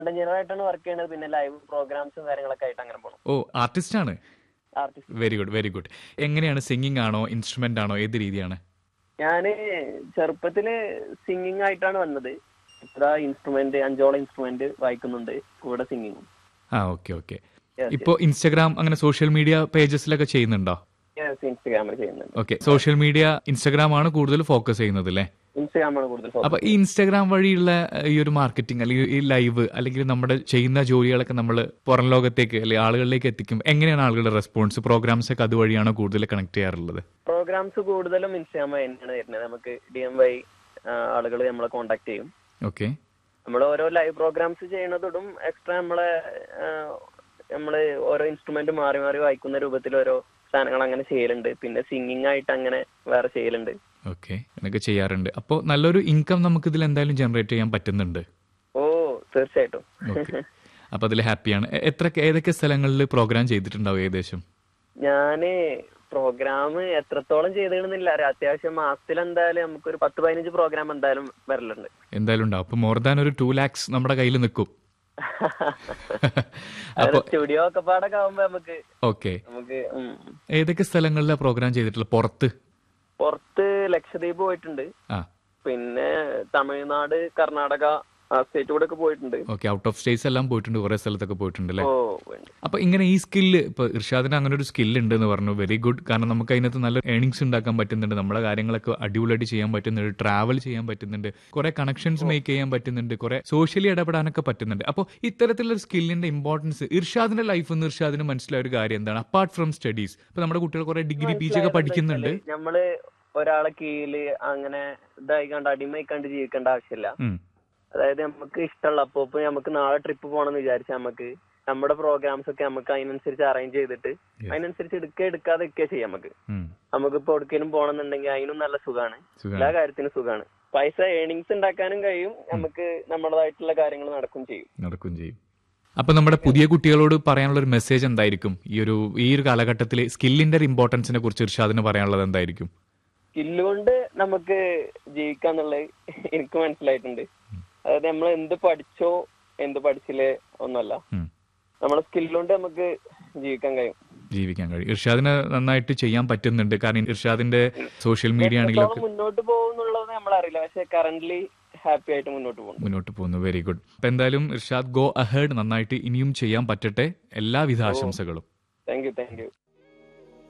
Engineer ആയിട്ടാണ് work ചെയ്യുന്നത് പിന്നെ ലൈവ് പ്രോഗ്രാംസും കാര്യങ്ങളൊക്കെ ആയിട്ട് അങ്ങനെ പോകണം ഓ ആർട്ടിസ്റ്റ് ആണ് artist very good very good എങ്ങനെയാണ് സിംഗിങ് ആണോ ഇൻസ്ട്രുമെന്റ് ആണോ ഏത് രീതിയാണ് ഞാന് ചെറുപ്പത്തില് സിംഗിങ് ആയിട്ടാണ് വന്നത് ഇത്ര ഇൻസ്ട്രുമെന്റ് അഞ്ചോളം ഇൻസ്ട്രുമെന്റ് വായിക്കുന്നുണ്ട് കൂടെ സിംഗിങ്ങും ആ ഓക്കെ ഓക്കെ ഇപ്പോൾ ഇൻസ്റ്റഗ്രാം അങ്ങനെ സോഷ്യൽ മീഡിയ പേജസിലൊക്കെ ചെയ്യുന്നുണ്ടോ ഇൻസ്റ്റഗ്രാമിൽ ചെയ്യുന്നുണ്ട് ഓക്കെ സോഷ്യൽ മീഡിയ ഇൻസ്റ്റഗ്രാം ആണ് കൂടുതൽ ഫോക്കസ് ചെയ്യുന്നത് അല്ലേ ഇൻസ്റ്റഗ്രാമാണ് കൂടുതൽ focus. അപ്പൊ ഈ ഇൻസ്റ്റാഗ്രാം വഴിയുള്ള ഏഹ്, ഈ ഒരു മാർക്കറ്റിംഗ് അല്ലെങ്കിൽ ഈ ലൈവ് അല്ലെങ്കിൽ നമ്മുടെ ചെയ്യുന്ന ജോലികളൊക്കെ നമ്മൾ പുറം ലോകത്തേക്ക് അല്ലെങ്കിൽ ആളുകളിലേക്ക് എത്തിക്കും എങ്ങനെയാണ് ആളുകളുടെ റെസ്പോൺസ് പ്രോഗ്രാംസ് ഒക്കെ അതുവഴിയാണോ കൂടുതൽ കണക്ട് ചെയ്യാറുള്ളത് പ്രോഗ്രാംസ് കൂടുതലും ഇൻസ്റ്റാഗ്രാം വഴി തന്നെയാണ് വരുന്നത് നമുക്ക് ഡി എം വൈ ആളുകൾ നമ്മളെ കോണ്ടാക്ട് ചെയ്യും ഓക്കെ നമ്മൾ ഓരോ ലൈവ് പ്രോഗ്രാംസ് ചെയ്യണതോടും എക്സ്ട്രാ നമ്മളെ ആ, നമ്മള് ഓരോ ഇൻസ്ട്രുമെന്റ് മാറി മാറി വായിക്കുന്ന രൂപത്തിൽ ഓരോ സാധനങ്ങൾ അങ്ങനെ ചെയ്യലുണ്ട് പിന്നെ സിംഗിങ് ആയിട്ട് അങ്ങനെ വേറെ ചെയ്യലുണ്ട് ഓക്കെ എന്നൊക്കെ ചെയ്യാറുണ്ട് അപ്പോൾ നല്ലൊരു ഇൻകം നമുക്ക് ഇതിൽ എന്തായാലും ജനറേറ്റ് ചെയ്യാൻ പറ്റുന്നുണ്ട് ഓ തീർച്ചയായിട്ടും ഓക്കെ അപ്പൊ അതിൽ ഹാപ്പിയാണ് എ- എത്ര ഏതൊക്കെ സ്ഥലങ്ങളിൽ പ്രോഗ്രാം ചെയ്തിട്ടുണ്ടാവും ഏകദേശം ഞാന് പ്രോഗ്രാം എത്രത്തോളം ചെയ്തിടുന്നില്ല അറിയാം അത്യാവശ്യം മാസത്തിൽ എന്തായാലും നമുക്കൊരു പത്ത് പതിനഞ്ച് പ്രോഗ്രാം എന്തായാലും വരലുണ്ട് എന്തായാലും ഉണ്ടാവും അപ്പൊ മോർ ദാൻ ഒരു ടു ലാക്സ് നമ്മുടെ കയ്യിൽ നിൽക്കും അപ്പൊ സ്റ്റുഡിയോ ഒക്കെ പാടൊക്കെ ആവുമ്പോ നമുക്ക് ഓക്കെ നമുക്ക് ഉം. ഏതൊക്കെ സ്ഥലങ്ങളിലാണ് പ്രോഗ്രാം ചെയ്തിട്ടുള്ളത് പുറത്ത് പുറത്ത് ലക്ഷദ്വീപ് പോയിട്ടുണ്ട് ആ പിന്നെ തമിഴ്നാട് കർണാടക ആ സ്റ്റേറ്റ് കൂടെ ഒക്കെ പോയിട്ടുണ്ട് ഓക്കെ ഔട്ട് ഓഫ് സ്റ്റേറ്റ്സ് എല്ലാം പോയിട്ടുണ്ട് കുറെ സ്ഥലത്തൊക്കെ പോയിട്ടുണ്ട് അല്ലേ ഓ പോയിട്ടുണ്ട്. അപ്പൊ ഇങ്ങനെ ഈ സ്കില്ല് ഇപ്പൊ ഇർഷാദിന് അങ്ങനെ ഒരു സ്കില്ല് ഉണ്ട് എന്ന് പറഞ്ഞു വെരി ഗുഡ് കാരണം നമുക്ക് അതിനകത്ത് നല്ല ഏണിങ്സ് ഉണ്ടാക്കാൻ പറ്റുന്നുണ്ട് നമ്മുടെ കാര്യങ്ങളൊക്കെ അടിപൊളിയായിട്ട് ചെയ്യാൻ പറ്റുന്നുണ്ട് ട്രാവൽ ചെയ്യാൻ പറ്റുന്നുണ്ട് കുറെ കണക്ഷൻസ് മേക്ക് ചെയ്യാൻ പറ്റുന്നുണ്ട് കുറെ സോഷ്യലി ഇടപെടാനൊക്കെ പറ്റുന്നുണ്ട് അപ്പോൾ ഇത്തരത്തിലുള്ള സ്കില്ലിന്റെ ഇമ്പോർട്ടൻസ് ഇർഷാദിന്റെ ലൈഫ് എന്ന് ഇർഷാദിന് മനസ്സിലായ ഒരു കാര്യം എന്താണ് അപ്പാർട്ട് ഫ്രം സ്റ്റഡീസ് ഇപ്പൊ നമ്മുടെ കുട്ടികൾ കുറെ ഡിഗ്രി പി ജി ഒക്കെ പഠിക്കുന്നുണ്ട് നമ്മള് ഒരാളെ കീഴില് അങ്ങനെ ഇതായിക്കാണ്ട് അടിമയിക്കാണ്ട് ജീവിക്കേണ്ട ആവശ്യമില്ല ഉം. അതായത് നമുക്ക് ഇഷ്ടമുള്ള അപ്പൊ ഇപ്പൊ നമുക്ക് നാളെ ട്രിപ്പ് പോകണമെന്ന് വിചാരിച്ചാൽ നമുക്ക് നമ്മുടെ പ്രോഗ്രാംസ് ഒക്കെ നമുക്ക് അതിനനുസരിച്ച് അറേഞ്ച് ചെയ്തിട്ട് അതിനനുസരിച്ച് എടുക്കുക എടുക്കാതെ ഒക്കെ ചെയ്യാം നമുക്ക് ഉം. നമുക്ക് ഇപ്പൊ എവിടേക്കെങ്കിലും പോകണമെന്നുണ്ടെങ്കിൽ അതിനും നല്ല സുഖമാണ് സുഖാണ്. എല്ലാ കാര്യത്തിനും സുഖമാണ് പൈസ ഏണിങ്സ് ഉണ്ടാക്കാനും കഴിയും നമുക്ക് നമ്മുടേതായിട്ടുള്ള കാര്യങ്ങൾ നടക്കും ചെയ്യും നടക്കും ചെയ്യും അപ്പൊ നമ്മുടെ പുതിയ കുട്ടികളോട് പറയാനുള്ള ഒരു മെസ്സേജ് എന്തായിരിക്കും ഈ ഒരു ഈ ഒരു കാലഘട്ടത്തിൽ സ്കില്ലിന്റെ ഒരു ഇമ്പോർട്ടൻസിനെ കുറിച്ച് ഇർഷാദിന് പറയാനുള്ളത് എന്തായിരിക്കും സ്കില്ല് കൊണ്ട് നമുക്ക് ജീവിക്കാന്നുള്ളത് എനിക്ക് മനസ്സിലായിട്ടുണ്ട് അതായത് നമ്മൾ എന്ത് പഠിച്ചോ എന്ത് പഠിച്ചില്ലേ ഒന്നല്ല ഉം. നമ്മളെ സ്കില്ല് കൊണ്ട് നമുക്ക് ജീവിക്കാൻ കഴിയും ജീവിക്കാൻ കഴിയും ഇർഷാദിന് നന്നായിട്ട് ചെയ്യാൻ പറ്റുന്നുണ്ട് കാരണം ഇർഷാദിന്റെ സോഷ്യൽ മീഡിയ ആണെങ്കിലും എത്രത്തോളം മുന്നോട്ട് പോകുന്നുള്ളത് നമ്മൾ അറിയില്ല പക്ഷെ കറന്റ്ലി ഹാപ്പി ആയിട്ട് മുന്നോട്ട് പോകുന്നു മുന്നോട്ട് പോകുന്നു വെരി ഗുഡ് അപ്പൊ എന്തായാലും ഇർഷാദ് ഗോ അഹേഡ് നന്നായിട്ട് ഇനിയും ചെയ്യാൻ പറ്റട്ടെ എല്ലാവിധ ആശംസകളും താങ്ക് യു താങ്ക് യു